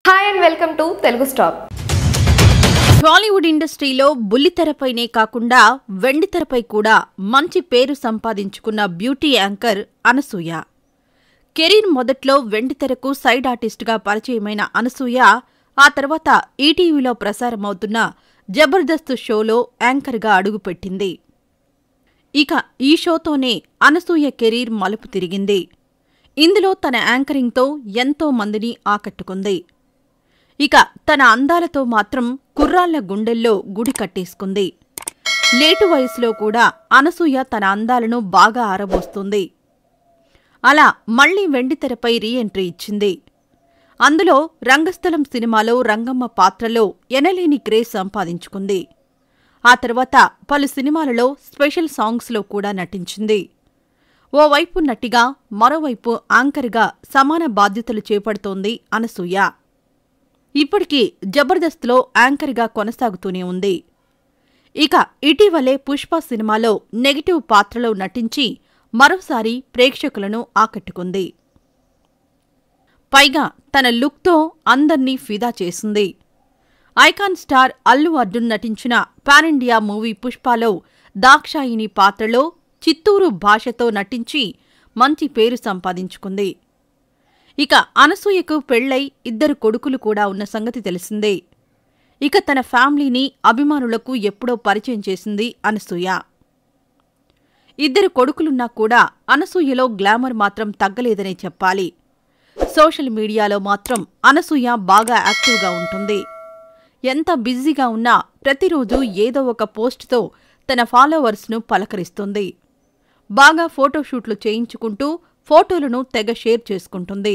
hi and welcome to Telugu stop Tollywood ఇండస్ట్రీలో బుల్లితెరపైనే కాకుండా వెండితెరపై కూడా మంచి పేరు సంపాదించుకున్న బ్యూటీ యాంకర్ అనసూయ కెరీర్ మొదట్లో వెండితెరకు సైడ్ ఆర్టిస్టుగా పరిచయమైన అనసూయ ఆ తర్వాత ఈటీవీలో ప్రసారమవుతున్న జబర్దస్త్ షోలో యాంకర్గా అడుగుపెట్టింది ఇక ఈ షోతోనే అనసూయ కెరీర్ మలుపు తిరిగింది ఇందులో తన యాంకరింగ్తో ఎంతో మందిని ఆకట్టుకుంది ఇక తన అందాలతో మాత్రం కుర్రాళ్ల గుండెల్లో గుడి కట్టేసుకుంది లేటు వయసులో కూడా అనసూయ తన అందాలను బాగా ఆరబోస్తుంది అలా మళ్లీ వెండితెరపై రీ ఎంట్రీ ఇచ్చింది అందులో రంగస్థలం సినిమాలో రంగమ్మ పాత్రలో ఎనలేని క్రేజ్ సంపాదించుకుంది ఆ తర్వాత పలు సినిమాలలో స్పెషల్ సాంగ్స్లో కూడా నటించింది ఓవైపు నటిగా మరోవైపు యాంకర్గా సమాన బాధ్యతలు చేపడుతోంది అనసూయ ఇప్పటికీ జబర్దస్త్లో యాంకర్గా కొనసాగుతూనే ఉంది ఇక ఇటీవలే పుష్ప సినిమాలో నెగిటివ్ పాత్రలో నటించి మరోసారి ప్రేక్షకులను ఆకట్టుకుంది పైగా తన లుక్తో అందర్నీ ఫిదా చేసింది ఐకాన్ స్టార్ అల్లు అర్జున్ నటించిన పాన్ ఇండియా మూవీ పుష్పలో దాక్షాయిని పాత్రలో చిత్తూరు భాషతో నటించి మంచి పేరు సంపాదించుకుంది ఇక అనసూయకు పెళ్లై ఇద్దరు కొడుకులు కూడా ఉన్న సంగతి తెలిసిందే ఇక తన ఫ్యామిలీని అభిమానులకు ఎప్పుడో పరిచయం చేసింది అనసూయ ఇద్దరు కొడుకులున్నా కూడా అనసూయలో గ్లామర్ మాత్రం తగ్గలేదనే చెప్పాలి సోషల్ మీడియాలో మాత్రం అనసూయ బాగా యాక్టివ్గా ఉంటుంది ఎంత బిజీగా ఉన్నా ప్రతిరోజు ఏదో ఒక పోస్ట్తో తన ఫాలోవర్స్ను పలకరిస్తుంది బాగా ఫోటోషూట్లు చేయించుకుంటూ ఫోటోలను తెగ షేర్ చేసుకుంటుంది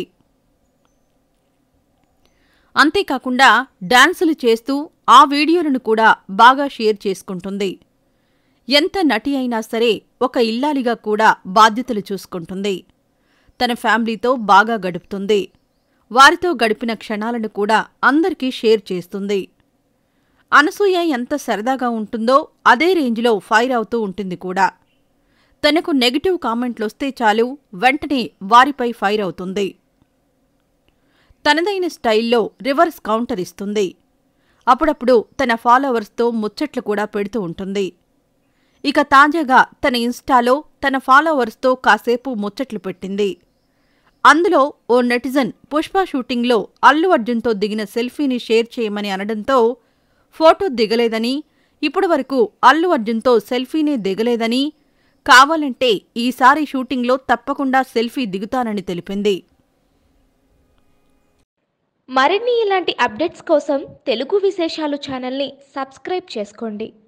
అంతేకాకుండా డాన్సులు చేస్తూ ఆ వీడియోలను కూడా బాగా షేర్ చేసుకుంటుంది ఎంత నటి అయినా సరే ఒక ఇల్లాలిగా కూడా బాధ్యతలు చూసుకుంటుంది తన ఫ్యామిలీతో బాగా గడుపుతుంది వారితో గడిపిన క్షణాలను కూడా అందరికీ షేర్ చేస్తుంది అనసూయ ఎంత సరదాగా ఉంటుందో అదే రేంజ్లో ఫైర్ అవుతూ ఉంటుంది కూడా తనకు నెగిటివ్ కామెంట్లొస్తే చాలు వెంటనే వారిపై ఫైర్ అవుతుంది తనదైన స్టైల్లో రివర్స్ కౌంటర్ ఇస్తుంది అప్పుడప్పుడు తన ఫాలోవర్స్తో ముచ్చట్లు కూడా పెడుతూ ఉంటుంది ఇక తాజాగా తన ఇన్స్టాలో తన ఫాలోవర్స్తో కాసేపు ముచ్చట్లు పెట్టింది అందులో ఓ నెటిజన్ పుష్ప షూటింగ్లో అల్లు అర్జున్తో దిగిన సెల్ఫీని షేర్ చేయమని అనడంతో ఫోటో దిగలేదని ఇప్పటివరకు అల్లు అర్జున్తో సెల్ఫీనే దిగలేదని కావాలంటే ఈసారి షూటింగ్లో తప్పకుండా సెల్ఫీ దిగుతానని తెలిపింది మరిన్ని ఇలాంటి అప్డేట్స్ కోసం తెలుగు విశేషాలు ఛానల్ని సబ్స్క్రైబ్ చేసుకోండి